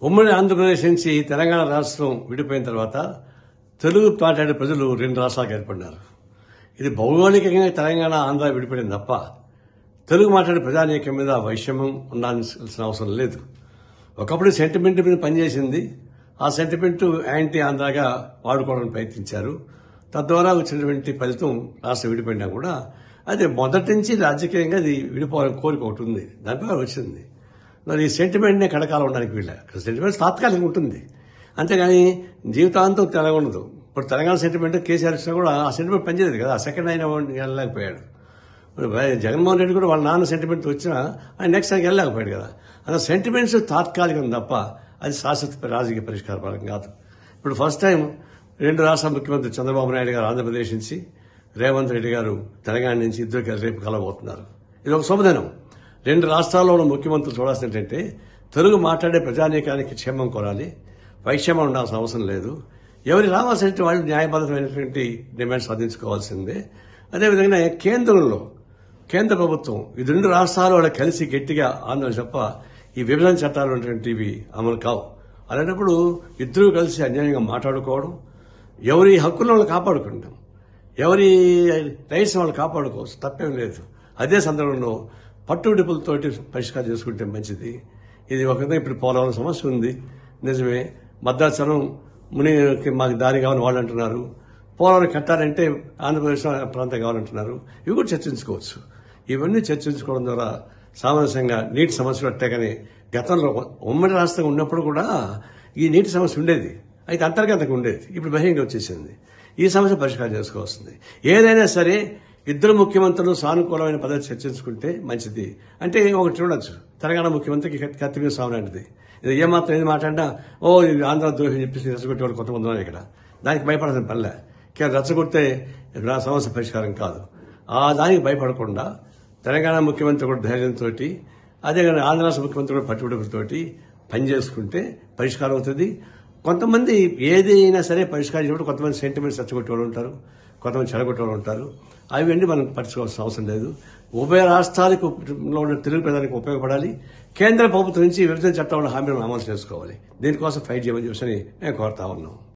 ఉమ్మడి ఆంధ్రప్రదేశ్ నుంచి తెలంగాణ రాష్ట్రం విడిపోయిన తర్వాత తెలుగు మాట్లాడే ప్రజలు రెండు రాష్ట్రాలకు ఏర్పడినారు ఇది భౌగోళికంగా తెలంగాణ ఆంధ్ర విడిపోయింది తప్ప తెలుగు మాట్లాడే ప్రజానీకం మీద వైషమ్యం ఉండాల్సిన అవసరం లేదు ఒకప్పుడు సెంటిమెంట్ మీద పనిచేసింది ఆ సెంటిమెంట్ యాంటీ ఆంధ్రాగా వాడుకోవడానికి ప్రయత్నించారు తద్వారా వచ్చినటువంటి ఫలితం రాష్ట్రం విడిపోయినా కూడా అది మొదటి నుంచి రాజకీయంగా అది విడిపోవాలని కోరిక ఒకటి ఉంది దానిపై వచ్చింది మరి ఈ సెంటిమెంట్నే కడకాలం ఉండడానికి వీళ్ళ సెంటిమెంట్ తాత్కాలికంగా ఉంటుంది అంతేగాని జీవితాంతం తెలంగాణ ఉండదు ఇప్పుడు తెలంగాణ సెంటిమెంట్ కేసీఆర్ ఇచ్చినా కూడా ఆ సెంటిమెంట్ పనిచేయలేదు కదా ఆ సెకండ్ అయిన వాడిని వెళ్ళలేకపోయాడు మరి వై- జగన్మోహన్ రెడ్డి కూడా వాళ్ళ నాన్న సెంటిమెంట్ వచ్చినా ఆయన నెక్స్ట్ టైంకి వెళ్ళలేకపోయాడు కదా అలా సెంటిమెంట్స్ తాత్కాలికం తప్ప అది శాశ్వత రాజకీయ పరిష్కార పరం కాదు ఇప్పుడు ఫస్ట్ టైం రెండు రాష్ట్ర ముఖ్యమంత్రి చంద్రబాబు నాయుడు గారు ఆంధ్రప్రదేశ్ నుంచి రేవంత్ రెడ్డి గారు తెలంగాణ నుంచి ఇద్దరు కలిసి రేపు కలబోతున్నారు ఇది ఒక శుభదినం రెండు రాష్ట్రాల్లో ఉన్న ముఖ్యమంత్రులు చూడాల్సిన ఏంటంటే తెలుగు మాట్లాడే ప్రజానీకానికి క్షేమం కోరాలి వైక్షేమం ఉండాల్సిన అవసరం లేదు ఎవరి రావాల్సిన వాళ్ళు న్యాయబద్ధమైనటువంటి డిమాండ్స్ సాధించుకోవాల్సిందే అదేవిధంగా కేంద్రంలో కేంద్ర ప్రభుత్వం ఈ రెండు రాష్ట్రాలు వాళ్ళు కలిసి గట్టిగా ఆందోళన తప్ప ఈ విభజన చట్టాలు ఉన్నటువంటివి అమలు కావు అలాంటప్పుడు ఇద్దరూ కలిసి అన్యాయంగా మాట్లాడుకోవడం ఎవరి హక్కులను వాళ్ళు కాపాడుకుంటాం ఎవరి రైట్స్ వాళ్ళు కాపాడుకోవచ్చు తప్పేం లేదు అదే సందర్భంలో పట్టుడిపులతోటి పరిష్కారం చేసుకుంటే మంచిది ఇది ఒక విధంగా ఇప్పుడు పోలవరం సమస్య ఉంది నిజమే భద్రాచలం మునికి మాకు దారి కావాలని వాళ్ళు అంటున్నారు పోలవరం కట్టాలంటే ఆంధ్రప్రదేశ్ ప్రాంతం కావాలంటున్నారు ఇవి కూడా చర్చించుకోవచ్చు ఇవన్నీ చర్చించుకోవడం ద్వారా సామరస్యంగా నీటి సమస్యలు అట్టే కానీ గతంలో ఉమ్మడి రాష్ట్రం ఉన్నప్పుడు కూడా ఈ నీటి సమస్య ఉండేది అయితే అంతర్గతంగా ఉండేది ఇప్పుడు బహిరంగ వచ్చేసింది ఈ సమస్య పరిష్కారం చేసుకోవాల్సింది ఏదైనా సరే ఇద్దరు ముఖ్యమంత్రులు సానుకూలమైన పద్ధతి చర్చించుకుంటే మంచిది అంటే ఒకటి చూడొచ్చు తెలంగాణ ముఖ్యమంత్రికి కత్తి- కత్తి మీద సాగు లాంటిది ఇది ఏమాత్రం ఏది మాట్లాడినా ఓ ఇది ఆంధ్ర ద్రోహం చెప్పేసి రెచ్చగొట్టే వాళ్ళు కొంతమంది ఉన్నారు ఇక్కడ దానికి భయపడాల్సిన పనిలే కేవలం రెచ్చగొడితే నా సమస్య పరిష్కారం కాదు ఆ దానికి భయపడకుండా తెలంగాణ ముఖ్యమంత్రి కూడా ధైర్యంతో అదే కానీ ఆంధ్ర రాష్ట్ర ముఖ్యమంత్రి కూడా పట్టుబడులతోటి పనిచేసుకుంటే పరిష్కారం అవుతుంది కొంతమంది ఏదైనా సరే పరిష్కరించినప్పుడు కొంతమంది సెంటిమెంట్స్ రెచ్చగొట్టే వాళ్ళు ఉంటారు కొంతమంది చెడగొట్టే వాళ్ళు ఉంటారు అవన్నీ మనం పట్టించుకోవాల్సిన అవసరం లేదు ఉభయ రాష్ట్రాలకు లో ఉన్న తెలుగు ప్రజలకు ఉపయోగపడాలి కేంద్ర ప్రభుత్వం నుంచి విభజన చట్టంలో హామీలను అమలు చేసుకోవాలి దీనికోసం ఫైట్ చేయమని చెప్పి నేను కోరుతా ఉన్నాం